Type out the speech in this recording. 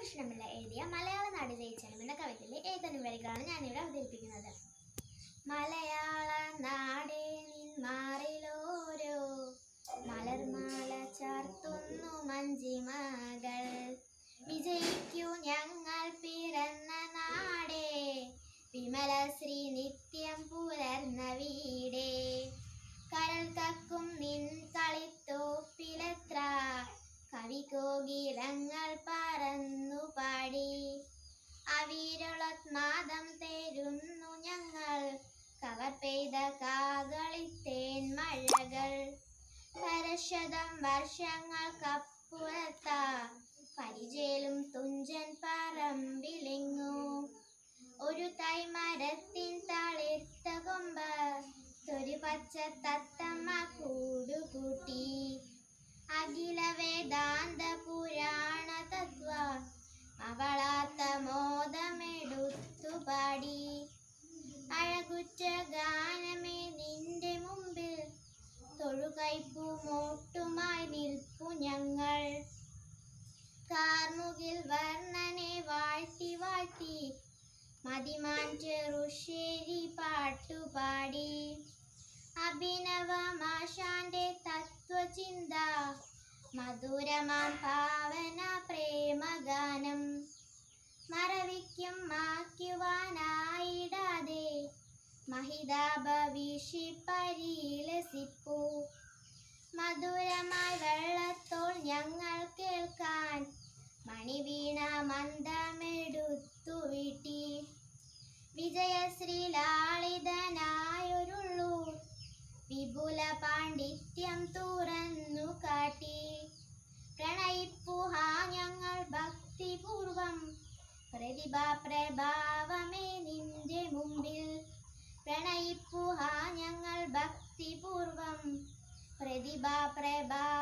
കൃഷ്ണപിള്ള എഴുതിയ മലയാള നാട് ജയിച്ചണം എന്ന കവിതയിലെ ഏതാനും വരികളാണ് ഞാനിവിടെ അവതരിപ്പിക്കുന്നത് മലയാള നാടേ നിൻ മാറിലോരോ മലർമാല ചാർത്തുന്നു മഞ്ചിമകൾ വിജയിക്കൂ ഞങ്ങൾ പിറന്ന നാടേ വിമല ശ്രീ നിത്യം പുലർന്ന വീടേ കരൾ കക്കും നിൻ കളിത്തോപ്പിലെത്ര കവികോകിലങ്ങൾ പറന്നു പാടി അവിരളത്നാദം തരുന്നു ഞങ്ങൾ കവർ പെയ്ത കാകളിത്തേൻ മഴകൾ പരശതം വർഷങ്ങൾക്കപ്പുറത്ത പരിചേലും തുഞ്ചൻ പറമ്പിലെങ്ങു ഒരു തൈമരത്തിൻ തളിർത്ത കൊമ്പ് ഒരു പച്ച തത്തമ്മ കൂടുകൂട്ടി അഖില വേദാന്ത പുരാണ തത്വ അവളാത്ത മോദമെടുത്തു പാടി അഴകുറ്റ ഗാനമേ നിന്റെ മുമ്പിൽ തൊഴുകൈപ്പു മോട്ടുമായി നിൽപ്പു ഞങ്ങൾ കാർമുകിൽ വർണ്ണനെ വാഴ്ത്തി വാഴ്ത്തി മതിമാൻ ചെറുശ്ശേരി പാട്ടുപാടി അഭിനവമാശാന്റെ തത്വചിന്ത മധുരമാം പാവന പ്രേമഗാനം മറവിക്കും മാക്കുവാനായിടാതെ മഹിതാഭവിഷി പരിലസിപ്പൂ മധുരമായി വെള്ളത്തോൾ ഞങ്ങൾ കേൾക്കാൻ മണിവീണ മന്ദമെടുത്തു വീട്ടി വിജയശ്രീ ലാളിതനായൊരുള്ളൂ വിപുല പാണ്ഡിത്യം തുറന്നു കാട്ടി പ്രണയിപ്പുഹാ ഞങ്ങൾ ഭക്തിപൂർവം പ്രതിഭാ പ്രഭാവമേ നിന്റെ മുമ്പിൽ പ്രണയിപ്പുഹാ ഞങ്ങൾ ഭക്തിപൂർവം പ്രതിഭാ പ്രഭാ